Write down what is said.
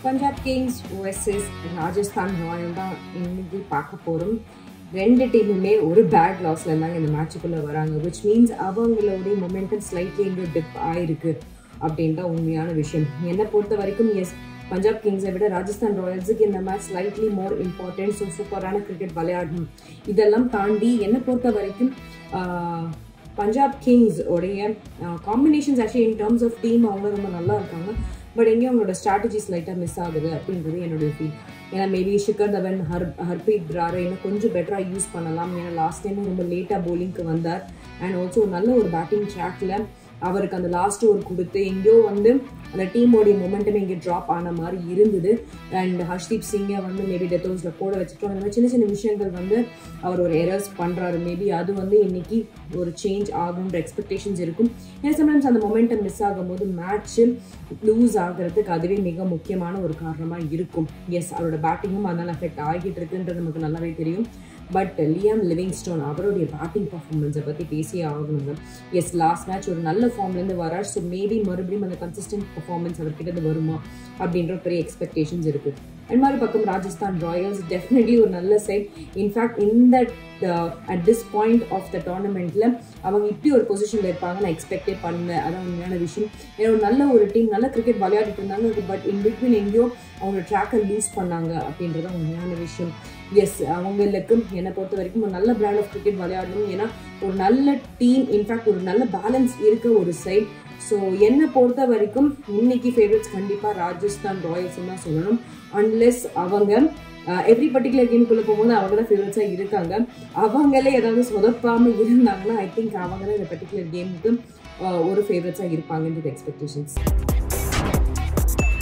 Punjab kings vs Rajasthan royal தான் இன்னைக்கு பார்க்க போகிறோம் ரெண்டு டீமுமே ஒரு பேட் லாஸ்ல இருந்தாங்க இந்த மேட்சுக்குள்ளே வராங்க விச் மீன்ஸ் அவங்களுடைய மொமெண்டம் ஸ்லைட்லி இங்கே டிப் ஆயிருக்கு அப்படின்னு தான் உண்மையான விஷயம் என்னை பொறுத்த வரைக்கும் எஸ் பஞ்சாப் கிங்ஸை விட ராஜஸ்தான் ராயல்ஸுக்கு இந்த match slightly more important so சூப்பரான கிரிக்கெட் விளையாடணும் இதெல்லாம் தாண்டி என்னை பொறுத்த வரைக்கும் ஆஹ், பஞ்சாப் கிங்ஸ் உடைய combinations actually in terms of team அவங்க ரொம்ப நல்லா இருக்காங்க பட் எங்கேயும் அவங்களோட ஸ்ட்ராட்டஜிஸ் லைட்டாக மிஸ் ஆகுது அப்படின்றது என்னுடைய ஃபீல் ஏன்னா மேபி ஷிகர் தவன் ஹர் ஹர்பீத் பிராரை இன்னும் கொஞ்சம் பெட்டராக யூஸ் பண்ணலாம் ஏன்னா லாஸ்ட் டைம் ரொம்ப லேட்டாக bowling-க்கு வந்தார் அண்ட் ஆல்சோ நல்ல ஒரு பேட்டிங் ட்ராக்ல அவருக்கு அந்த லாஸ்ட் ஓவர் கொடுத்து எங்கேயோ வந்து அந்த டீமோடைய மொமெண்டம் இங்கே ட்ராப் ஆன மாதிரி இருந்தது அண்ட் ஹர்ஷ்தீப் சிங்கை வந்து மேபி டெத் ஹவுஸில் போட வச்சுட்டோம் அந்த மாதிரி சின்ன சின்ன விஷயங்கள் வந்து அவர் ஒரு எரர்ஸ் பண்ணுறாரு மேபி அது வந்து இன்னைக்கு ஒரு சேஞ்ச் ஆகுன்ற எக்ஸ்பெக்டேஷன்ஸ் இருக்கும் ஏன்னா சம்டைம்ஸ் அந்த மொமெண்டம் மிஸ் ஆகும்போது மேட்ச்சு லூஸ் ஆகிறதுக்கு அதுவே மிக முக்கியமான ஒரு காரணமாக இருக்கும் எஸ் அவரோட பேட்டிங்கும் அதனால் அஃபெக்ட் ஆகிட்டு இருக்குன்றது நமக்கு நல்லாவே தெரியும் பட் லியாம் லிவிங்ஸ்டோன் அவருடைய பேட்டிங் பர்ஃபார்மன்ஸை பற்றி பேசியே ஆகணுங்க எஸ் லாஸ்ட் மேட்ச் ஒரு நல்ல ஃபார்ம்லேருந்து வரார் ஸோ மேபி மறுபடியும் அந்த கன்சிஸ்டன்ட் பர்ஃபார்மன்ஸ் அவர்கிட்ட இருந்து வருமா அப்படின்ற பெரிய எக்ஸ்பெக்டேஷன்ஸ் இருக்குது அண்ட் மாதிரி பக்கம் ராஜஸ்தான் ராயல்ஸ் டெஃபினெட்லி ஒரு நல்ல சைட் இன்ஃபேக்ட் இந்த at this point of the டோர்னமெண்ட்டில் அவங்க இப்படி ஒரு பொசிஷனில் இருப்பாங்க நான் எக்ஸ்பெக்டே பண்ணல அதான் உண்மையான விஷயம் ஏன்னா ஒரு நல்ல ஒரு டீம் நல்ல கிரிக்கெட் விளையாடிட்டு இருந்தாங்க பட் இன் பிட்வீன் எங்கேயோ அவங்க ட்ராக்கை லூஸ் பண்ணாங்க அப்படின்றது தான் உண்மையான விஷயம் எஸ் அவங்களுக்கு என்னை பொறுத்த வரைக்கும் ஒரு நல்ல பிராண்ட் ஆஃப் கிரிக்கெட் விளையாடணும் ஏன்னா ஒரு நல்ல டீம் இன்ஃபேக்ட் ஒரு நல்ல பேலன்ஸ் இருக்க ஒரு சைட் ஸோ என்னை பொறுத்த வரைக்கும் இன்னைக்கு ஃபேவரட்ஸ் கண்டிப்பாக ராஜஸ்தான் ராயல்ஸ் தான் சொல்லணும் அன்லெஸ் அவங்க எவ்ரி பர்டிகுலர் கேமுக்குள்ளே போகும்போது அவங்க தான் ஃபேவரட்ஸாக இருக்காங்க அவங்களே ஏதாவது சொதப்பாமல் இருந்தாங்கன்னா ஐ திங்க் அவங்க தான் இந்த பர்டிகுலர் கேமுக்கு ஒரு ஃபேவரட்ஸாக இருப்பாங்கன்றது எக்ஸ்பெக்டேஷன்ஸ்